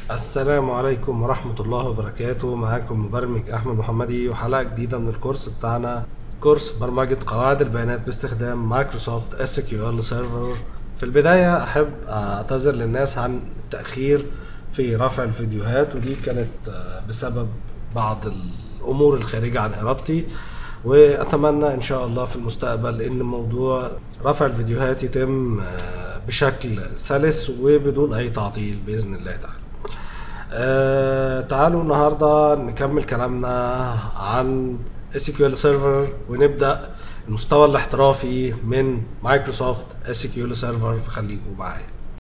السلام عليكم ورحمة الله وبركاته معاكم مبرمج أحمد محمدي وحلقة جديدة من الكورس بتاعنا كورس برمجة قواعد البيانات باستخدام مايكروسوفت اس كيو ال سيرفر في البداية أحب أعتذر للناس عن التأخير في رفع الفيديوهات ودي كانت بسبب بعض الأمور الخارجة عن إرادتي وأتمنى إن شاء الله في المستقبل إن موضوع رفع الفيديوهات يتم بشكل سلس وبدون أي تعطيل بإذن الله تعالى آه تعالوا النهارده نكمل كلامنا عن SQL Server ونبدأ المستوى الاحترافي من مايكروسوفت SQL Server فخليكم معايا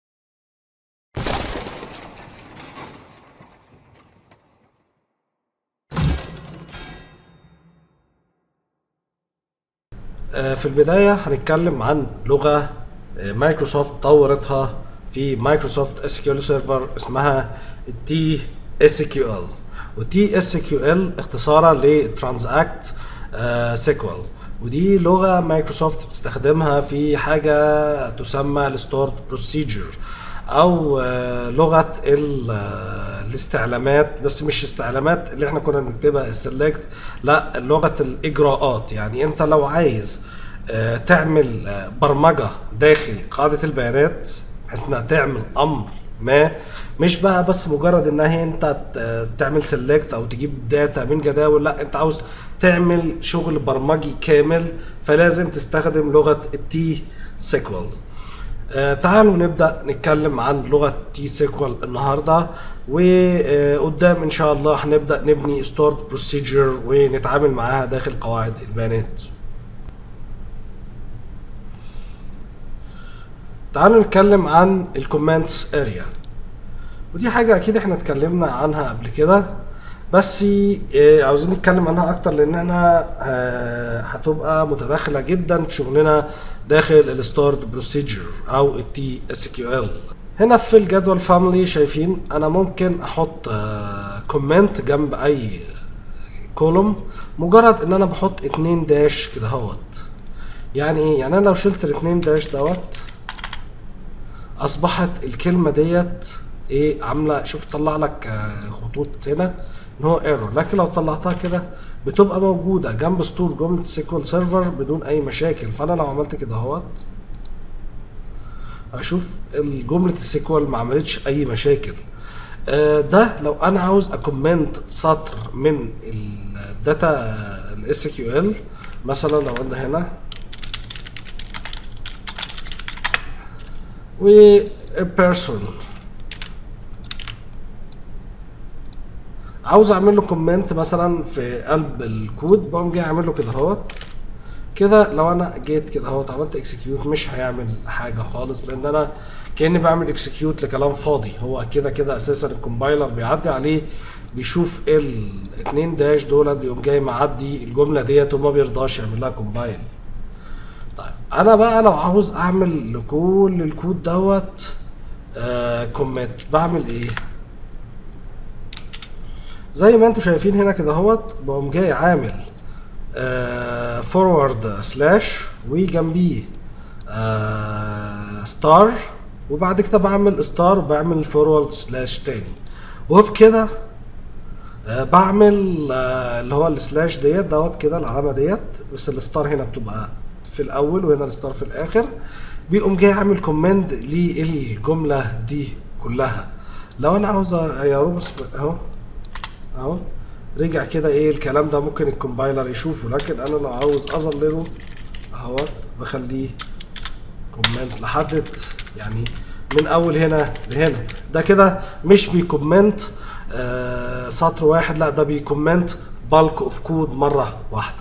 آه في البداية هنتكلم عن لغة آه مايكروسوفت طورتها في مايكروسوفت اس كيو ال سيرفر اسمها التي اس كيو ال والتي اس كيو ال اختصارا لترانزاكت سيكوال ودي لغه مايكروسوفت بتستخدمها في حاجه تسمى الستورد بروسيجر او آه لغه الاستعلامات بس مش استعلامات اللي احنا كنا بنكتبها السلكت لا لغه الاجراءات يعني انت لو عايز آه تعمل آه برمجه داخل قاعده البيانات بحيث انها تعمل امر ما مش بقى بس مجرد ان هي انت تعمل سيلكت او تجيب داتا من جداول لا انت عاوز تعمل شغل برمجي كامل فلازم تستخدم لغه التي سيكوال آه تعالوا نبدا نتكلم عن لغه تي سيكوال النهارده وقدام ان شاء الله هنبدا نبني ستورد بروسيجر ونتعامل معاها داخل قواعد البيانات تعالوا نتكلم عن الكومنتس اريا ودي حاجة أكيد احنا اتكلمنا عنها قبل كده بس اه عاوزين نتكلم عنها أكتر لأننا اه هتبقى متداخلة جدا في شغلنا داخل الستورد بروسيجر أو التي اس كيو ال هنا في الجدول فاميلي شايفين أنا ممكن أحط اه كومنت جنب أي كولوم مجرد إن أنا بحط اتنين داش كده اهوت يعني إيه؟ يعني أنا لو شلت الاتنين داش دوت اصبحت الكلمه ديت ايه عامله شوف طلع لك خطوط هنا ان هو ايرور لكن لو طلعتها كده بتبقى موجوده جنب سطور جمله السيكوال سيرفر بدون اي مشاكل فانا لو عملت كده اهوت اشوف جمله السيكوال ما عملتش اي مشاكل آه ده لو انا عاوز اكومنت سطر من الداتا الاس كيو ال مثلا لو قلنا هنا و person عاوز اعمل له كومنت مثلا في قلب الكود بقوم جاي اعمل له كده اهوت كده لو انا جيت كده اهوت عملت اكسكيوت مش هيعمل حاجه خالص لان انا كاني بعمل اكسكيوت لكلام فاضي هو كده كده اساسا الكومبايلر بيعدي عليه بيشوف الاتنين داش دول بيقوم جاي معدي الجمله ديت وما بيرضاش يعمل لها كومبايل طيب انا بقى لو عاوز اعمل لكل الكود دوت آه كومنت بعمل ايه زي ما انتم شايفين هنا كده اهوت بقوم جاي عامل آه فورورد سلاش وجنبيه آه ستار وبعد كده بعمل ستار وبعمل فورورد سلاش تاني وبكده آه بعمل آه اللي هو السلاش ديت دوت كده العلامه ديت بس الستار هنا بتبقى في الاول وهنا الستار في الاخر بيقوم جاي عامل كوماند للجمله دي كلها لو انا عاوز اغيره بس اهو اهو رجع كده ايه الكلام ده ممكن الكومبايلر يشوفه لكن انا لو عاوز اظلله اهوت بخليه كومنت لحد يعني من اول هنا لهنا ده كده مش بيكومنت آه سطر واحد لا ده بيكومنت بالك اوف كود مره واحده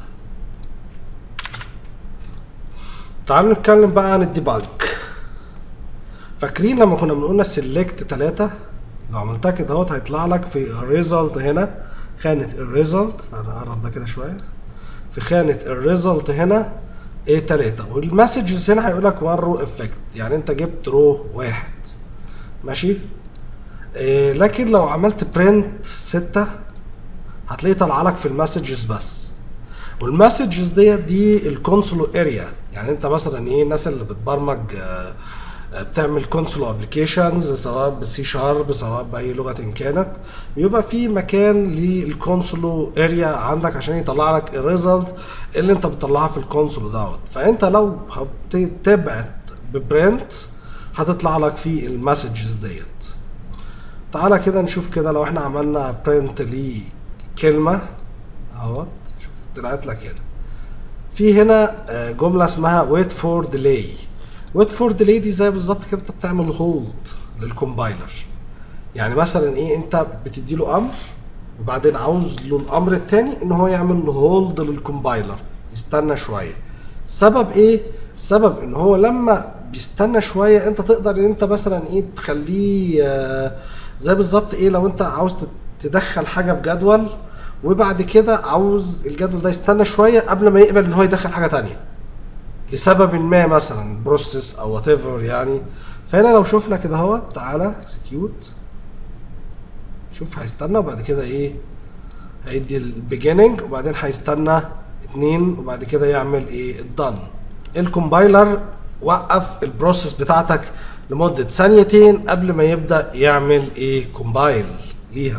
تعالوا نتكلم بقى عن الديباج فاكرين لما كنا بنقول سيلكت 3 لو عملتها كده اهوت هيطلع لك في الريزلت هنا خانة الريزلت انا اقرب ده كده شوية في خانة الريزلت هنا ايه 3 والمسجز هنا هيقول لك وان رو افكت يعني انت جبت رو واحد ماشي إيه لكن لو عملت برنت 6 هتلاقيه طالعه لك في المسجز بس والمسجز ديت دي الكونسول اريا يعني انت مثلا ايه الناس اللي بتبرمج آه بتعمل كونسول ابلكيشنز سواء بالسي شارب سواء باي لغه إن كانت بيبقى في مكان للكونسول اريا عندك عشان يطلع لك الريزلت اللي انت بتطلعها في الكونسول دوت فانت لو تبعت ببرنت هتطلع لك في المسجز ديت تعالى كده نشوف كده لو احنا عملنا برنت لكلمه اهوت شوف طلعت لك هنا في هنا جمله اسمها ويت فور ديلي ويت فور ديلي دي زي بالظبط كده انت بتعمل هولد للكومبايلر يعني مثلا ايه انت بتدي له امر وبعدين عاوز له الامر الثاني ان هو يعمل هولد للكومبايلر يستنى شويه السبب ايه السبب ان هو لما بيستنى شويه انت تقدر ان انت مثلا ايه تخليه آه زي بالظبط ايه لو انت عاوز تدخل حاجه في جدول وبعد كده عاوز الجدول ده يستنى شويه قبل ما يقبل ان هو يدخل حاجه تانية لسبب ما مثلا بروسيس او وات ايفر يعني فهنا لو شفنا كده اهو تعالى اكسكيوت شوف هيستنى وبعد كده ايه هيدي البيجيننج وبعدين هيستنى اتنين وبعد كده يعمل ايه الدن الكومبايلر وقف البروسيس بتاعتك لمدة ثانيتين قبل ما يبدأ يعمل ايه كومبايل ليها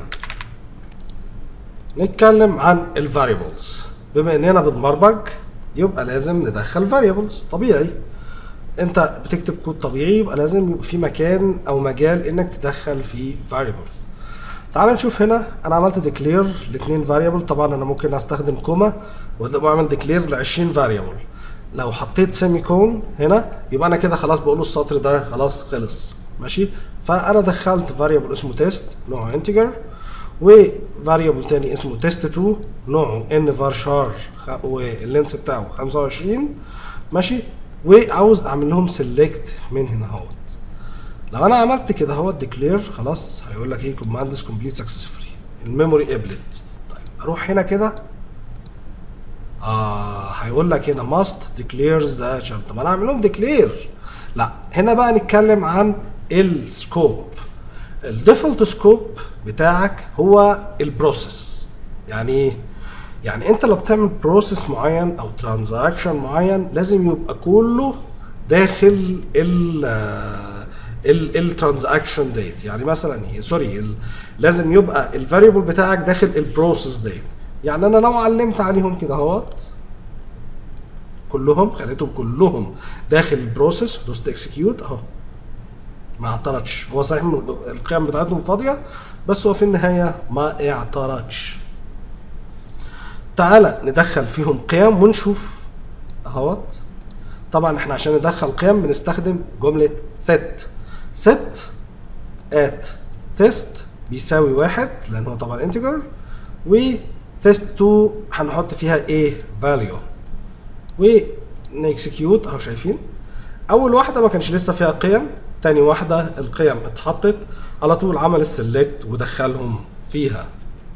نتكلم عن الفاريبلز بما اننا بنبرمج يبقى لازم ندخل فاريبلز طبيعي انت بتكتب كود طبيعي يبقى لازم يبقى في مكان او مجال انك تدخل فيه فاريبل تعال نشوف هنا انا عملت ديكلير لاثنين فاريبل طبعا انا ممكن استخدم كوما واعمل ديكلير ل 20 فاريبل لو حطيت سيمي كون هنا يبقى انا كده خلاص بقول له السطر ده خلاص خلص ماشي فانا دخلت فاريبل اسمه تيست نوعه انتجر وفاريبل تاني اسمه تيست 2 نوعه ان فار شار واللينس بتاعه 25 ماشي وعاوز اعمل لهم سيلكت من هنا اهوت لو انا عملت كده اهوت ديكلير خلاص هيقول لك ايه كوماندز كومبليت سكسسفولي الميموري قبلت طيب اروح هنا كده اه هيقول لك هنا ماست ديكلير ذا طب انا اعمل لهم ديكلير لا هنا بقى نتكلم عن السكوب الديفولت سكوب بتاعك هو البروسيس يعني ايه يعني انت لو بتعمل بروسيس معين او ترانزاكشن معين لازم يبقى كله داخل ال الترانزاكشن ديت يعني مثلا هي سوري لازم يبقى الفاريبل بتاعك داخل البروسيس ديت يعني انا لو علمت عليهم كده اهوت كلهم خليتهم كلهم داخل البروسيس دوست اكسكيوت اهو ما اعترضش هو صحيح القيم بتاعتهم فاضيه بس هو في النهايه ما اعترضش تعالى ندخل فيهم قيم ونشوف اهوت طبعا احنا عشان ندخل قيم بنستخدم جمله set set at test بيساوي واحد لان هو طبعا انتجر و test 2 هنحط فيها ايه value ونكسكيوت اهو شايفين اول واحده ما كانش لسه فيها قيم تاني واحده القيم اتحطت على طول عمل السلكت ودخلهم فيها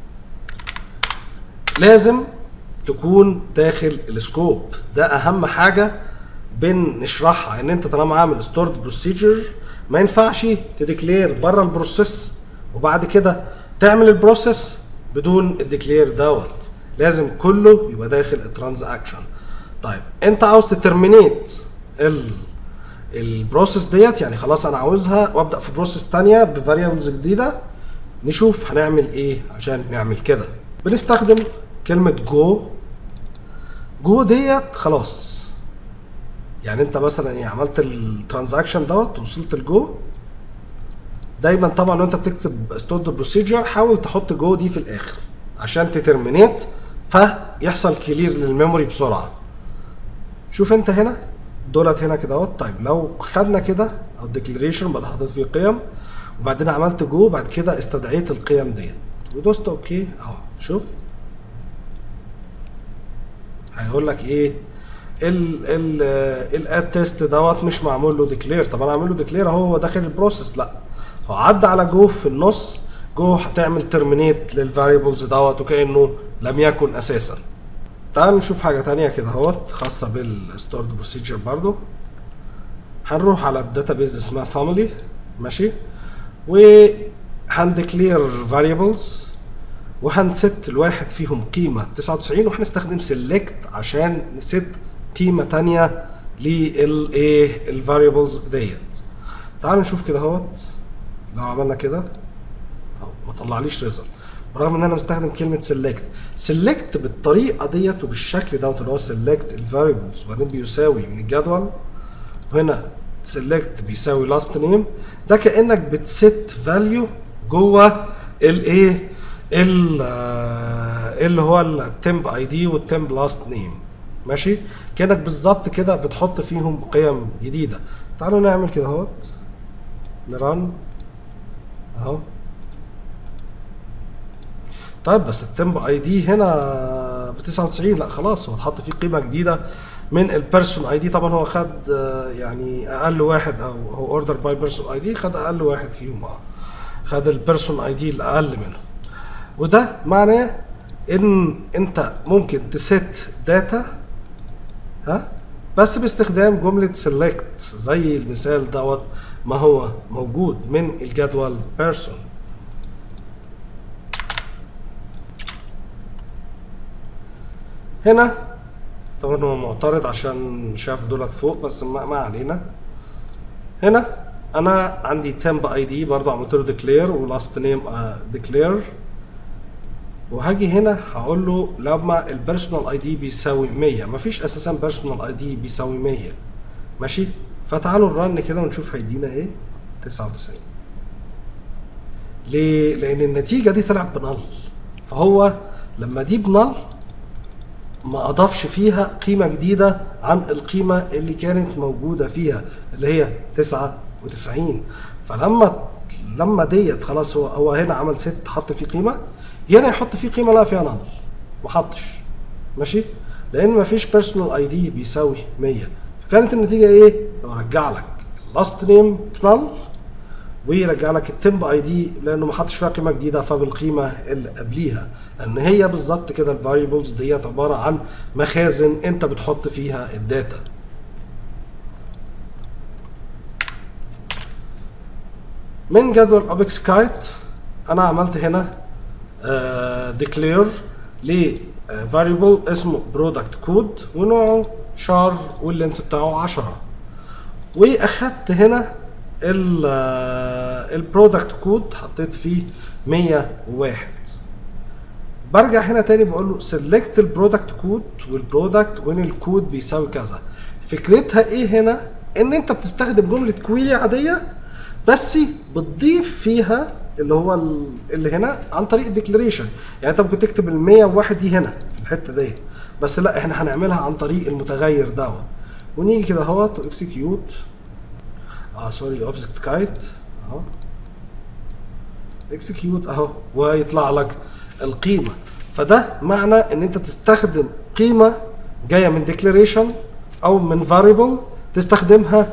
لازم تكون داخل السكوب ده اهم حاجه بنشرحها ان انت طالما عامل ستورد بروسيجر ما ينفعش تديكلير بره البروسيس وبعد كده تعمل البروسيس بدون الديكلير دوت لازم كله يبقى داخل الترانزاكشن طيب انت عاوز تترمينيت ال البروسيس ديت يعني خلاص انا عاوزها وابدا في بروسيس تانية بفاريبلز جديده نشوف هنعمل ايه عشان نعمل كده بنستخدم كلمه جو جو ديت خلاص يعني انت مثلا ايه عملت الترانزاكشن دوت وصلت الجو دايما طبعا وانت بتكتب ستورد بروسيجر حاول تحط جو دي في الاخر عشان تترمينيت فيحصل كلير للميموري بسرعه شوف انت هنا دولت هنا كده اهوت طيب لو خدنا كده او ديكليريشن بعد حطيت فيه قيم وبعدين عملت جو بعد كده استدعيت القيم ديت ودوست اوكي اهو شوف هيقول لك ايه ال ال الاد تيست دوت مش معمول له ديكلير طب انا اعمل له ديكلير اهو هو داخل البروسيس لا هو عدى على جو في النص جو هتعمل ترمينيت للفاريبلز دوت وكانه لم يكن اساسا تعال نشوف حاجه تانية كده اهوت خاصه بالستورد بروسيجر برضو هنروح على الداتابيز اسمها فاميلي ماشي وهنديكلير فاريبلز وهنست الواحد فيهم قيمة 99 وهنستخدم سيلكت عشان نست قيمة تانية للايه الفاريبلز ديت تعالوا نشوف كده اهوت لو عملنا كده اهو ما طلعليش ريزلت برغم ان انا مستخدم كلمه سيلكت سيلكت بالطريقه ديت وبالشكل دوت اللي هو سيلكت الفاريبلز وبعدين بيساوي من الجدول وهنا سيلكت بيساوي لاست نيم ده كانك بتست فاليو جوه الايه ال- آه، اللي هو التمب اي دي والتمب لاست نيم ماشي كانك بالظبط كده بتحط فيهم قيم جديده تعالوا نعمل كده اهوت نرن اهو طيب بس التمب اي دي هنا ب 99 لا خلاص هو اتحط فيه قيمه جديده من البيرسون اي دي طبعا هو خد آه، يعني اقل واحد او هو اوردر باي بيرسون اي دي خد اقل واحد فيهم اه خد البيرسون اي دي الاقل منهم وده معناه ان انت ممكن تست داتا ها بس باستخدام جملة select زي المثال دوت ما هو موجود من الجدول person هنا طبعا هو معترض عشان شاف دولت فوق بس ما, ما علينا هنا انا عندي temp اي دي برضه عملت له declare ولاست نيم declare وهاجي هنا هقول له لما البيرسونال اي دي بيساوي 100 مفيش اساسا بيرسونال اي دي بيساوي 100 ماشي فتعالوا نرن كده ونشوف هيدينا ايه 99 ليه لان النتيجه دي طلعت بنل فهو لما دي بنل ما اضافش فيها قيمه جديده عن القيمه اللي كانت موجوده فيها اللي هي 99 فلما لما ديت خلاص هو هو هنا عمل ست حط فيه قيمه هنا يحط فيه قيمه لا فيها نل ما حطش ماشي لان ما فيش بيرسونال اي دي بيساوي 100 فكانت النتيجه ايه؟ لو رجع لك لاست نيم نل ويرجع لك التمب اي دي لانه ما حطش فيها قيمه جديده فبالقيمه اللي قبليها لان هي بالظبط كده الفاريبلز ديت عباره عن مخازن انت بتحط فيها الداتا من جدول اوبكس كايت انا عملت هنا ديكلير ل فاريبل اسمه برودكت كود ونوعه شار واللينس بتاعه 10 واخدت هنا البرودكت كود حطيت فيه 101 برجع هنا تاني بقول له سيلكت البرودكت كود والبرودكت وين الكود بيساوي كذا فكرتها ايه هنا ان انت بتستخدم جمله كويري عاديه بس بتضيف فيها اللي هو ال- اللي هنا عن طريق الديكلاريشن يعني انت ممكن تكتب ال 101 دي هنا في الحته ديت بس لا احنا هنعملها عن طريق المتغير دوت ونيجي كده اهوت واكسكيوت اه سوري اوبجكت كايت اهو اكسكيوت اهو ويطلع لك القيمه فده معنى ان انت تستخدم قيمه جايه من ديكلاريشن او من فاريبل تستخدمها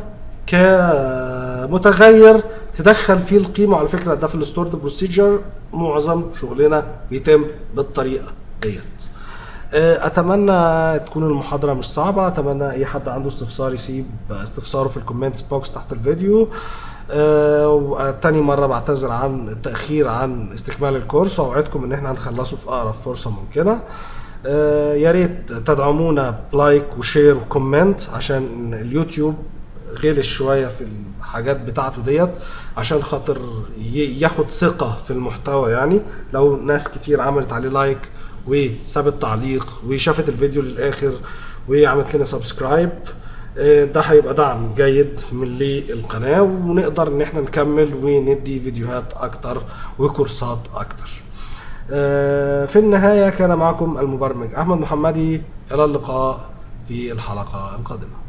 كمتغير تدخل فيه القيمه على فكره ده في الستورد بروسيجر معظم شغلنا بيتم بالطريقه ديت آه، اتمنى تكون المحاضره مش صعبه اتمنى اي حد عنده استفسار يسيب استفساره في الكومنتس بوكس تحت الفيديو آه، وتاني مرة بعتذر عن التأخير عن استكمال الكورس وأوعدكم إن إحنا هنخلصه في أقرب فرصة ممكنة آه، يا ريت تدعمونا بلايك وشير وكومنت عشان اليوتيوب غلس شوية في الحاجات بتاعته ديت عشان خاطر ي- ياخد ثقة في المحتوى يعني لو ناس كتير عملت عليه لايك وسابت تعليق وشافت الفيديو للآخر وعملت لنا سبسكرايب آه، ده هيبقى دعم جيد من للقناة ونقدر ان احنا نكمل وندي فيديوهات اكتر وكورسات اكتر آه، في النهاية كان معكم المبرمج احمد محمدي الى اللقاء في الحلقة القادمة